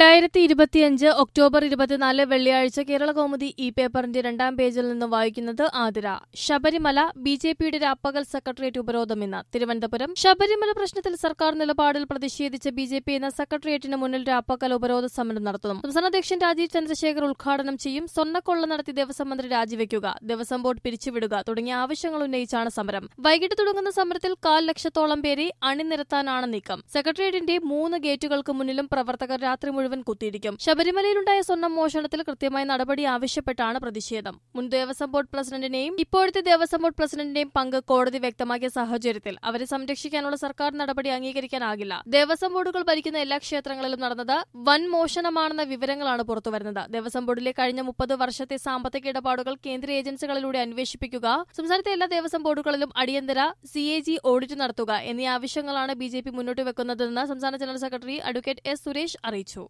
രണ്ടായിരത്തി ഇരുപത്തിയഞ്ച് ഒക്ടോബർ ഇരുപത്തിനാല് വെള്ളിയാഴ്ച കേരള കൗമുദി ഈ പേപ്പറിന്റെ രണ്ടാം പേജിൽ നിന്ന് വായിക്കുന്നത് ആതിര ശബരിമല ബി ജെ പിയുടെ രാപ്പകൽ സെക്രട്ടേറിയറ്റ് ഉപരോധം ഇന്ന് തിരുവനന്തപുരം ശബരിമല പ്രശ്നത്തിൽ സർക്കാർ നിലപാടിൽ പ്രതിഷേധിച്ച് ബി ജെ പി ഇന്ന് സെക്രട്ടേറിയറ്റിന് മുന്നിൽ രാപ്പകൽ ഉപരോധ സമരം നടത്തും സംസ്ഥാന അധ്യക്ഷൻ രാജീവ് ചന്ദ്രശേഖർ ഉദ്ഘാടനം ചെയ്യും സ്വർണ്ണക്കൊള്ള നടത്തി ദേവസ്വം മന്ത്രി രാജിവെക്കുക ദേവസ്വം ബോർഡ് പിരിച്ചുവിടുക തുടങ്ങിയ ആവശ്യങ്ങൾ ഉന്നയിച്ചാണ് സമരം വൈകിട്ട് തുടങ്ങുന്ന സമരത്തിൽ കാൽ ലക്ഷത്തോളം പേരെ അണിനിരത്താനാണ് നീക്കം സെക്രട്ടേറിയറ്റിന്റെ മൂന്ന് ഗേറ്റുകൾക്ക് മുന്നിലും പ്രവർത്തകർ രാത്രി മുഴുവൻ കുത്തിയിരിക്കും ശബരിമലയിലുണ്ടായ സ്വർണ്ണം മോഷണത്തിൽ കൃത്യമായ നടപടി ആവശ്യപ്പെട്ടാണ് പ്രതിഷേധം മുൻ ദേവസ്വം ബോർഡ് പ്രസിഡന്റിനെയും ഇപ്പോഴത്തെ ദേവസ്വം ബോർഡ് പ്രസിഡന്റിന്റെയും പങ്ക് കോടതി വ്യക്തമാക്കിയ സാഹചര്യത്തിൽ അവരെ സംരക്ഷിക്കാനുള്ള സർക്കാർ നടപടി അംഗീകരിക്കാനാകില്ല ദേവസ്വം ബോർഡുകൾ ഭരിക്കുന്ന എല്ലാ ക്ഷേത്രങ്ങളിലും നടന്നത് വൻ മോഷണമാണെന്ന വിവരങ്ങളാണ് പുറത്തുവരുന്നത് ദേവസ്വം ബോർഡിലെ കഴിഞ്ഞ മുപ്പത് വർഷത്തെ സാമ്പത്തിക ഇടപാടുകൾ കേന്ദ്ര ഏജൻസികളിലൂടെ അന്വേഷിപ്പിക്കുക സംസ്ഥാനത്തെ എല്ലാ ദേവസ്വം ബോർഡുകളിലും അടിയന്തര സി എ ജി ഓഡിറ്റ് നടത്തുക എന്നീ ആവശ്യങ്ങളാണ് ബി ജെ പി മുന്നോട്ട് വെക്കുന്നതെന്ന് സംസ്ഥാന general secretary advocate S Suresh അറിയിച്ചു